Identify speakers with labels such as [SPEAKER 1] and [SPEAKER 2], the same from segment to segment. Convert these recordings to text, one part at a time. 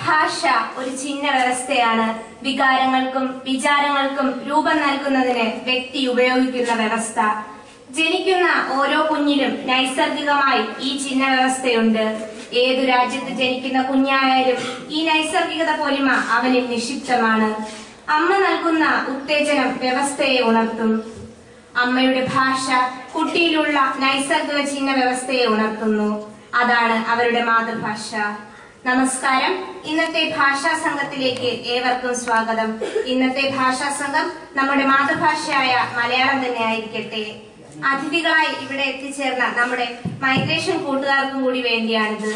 [SPEAKER 1] ഭാഷ ഒരു ചിഹ്ന വ്യവസ്ഥയാണ് വികാരങ്ങൾക്കും വിചാരങ്ങൾക്കും രൂപം നൽകുന്നതിന് വ്യക്തി ഉപയോഗിക്കുന്ന വ്യവസ്ഥ ജനിക്കുന്ന ഓരോ കുഞ്ഞിലും നൈസർഗികമായി ഈ ചിഹ്ന വ്യവസ്ഥയുണ്ട് ഏതു രാജ്യത്ത് ജനിക്കുന്ന കുഞ്ഞായാലും ഈ നൈസർഗികത പോലിമ അവനിൽ നിക്ഷിപ്തമാണ് അമ്മ നൽകുന്ന ഉത്തേജനം വ്യവസ്ഥയെ ഉണർത്തും അമ്മയുടെ ഭാഷ കുട്ടിയിലുള്ള നൈസർഗിക ചിഹ്ന വ്യവസ്ഥയെ ഉണർത്തുന്നു അതാണ് അവരുടെ മാതൃഭാഷ നമസ്കാരം ഇന്നത്തെ ഭാഷാ സംഘത്തിലേക്ക് ഏവർക്കും സ്വാഗതം ഇന്നത്തെ ഭാഷാ സംഘം നമ്മുടെ മാതൃഭാഷയായ മലയാളം തന്നെ ആയിരിക്കട്ടെ അതിഥികളായി ഇവിടെ എത്തിച്ചേർന്ന നമ്മുടെ മൈഗ്രേഷൻ കൂട്ടുകാർക്കും കൂടി വേണ്ടിയാണിത്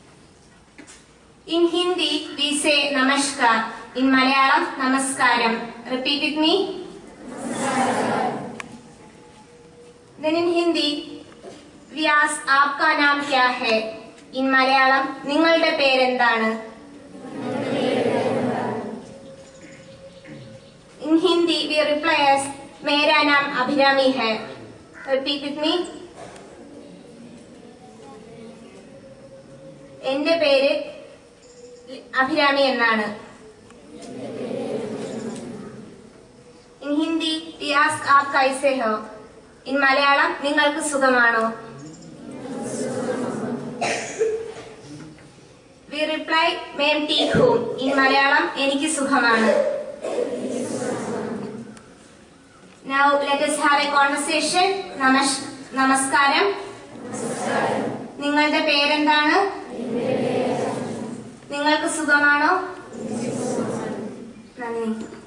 [SPEAKER 1] ഇൻ ഹിന്ദി വി സേ നമസ്കാർ ഇൻ മലയാളം നമസ്കാരം repeat with me Then in Hindi, we ask आपका नाम क्या है? In മലയാളം നിങ്ങളുടെ പേരെന്താണ് In Hindi, we reply as मेरा नाम अभिरामी है. Repeat with me. എന്റെ പേര് അഭിരാമി എന്നാണ് ഇൻ ഹിന്ദി വി ആസ്ക് ആപ് കൈസെ ഹോ ഇൻ മലയാളം നിങ്ങൾക്ക് സുഖമാണോ വി റിപ്ലൈ മേം ടീക് ഹൂം ഇൻ മലയാളം എനിക്ക് സുഖമാണ് now let us have a conversation നമസ്കാരം നിങ്ങളുടെ പേരെന്താണ് നിങ്ങൾക്ക് സുഖമാണോ നന്ദി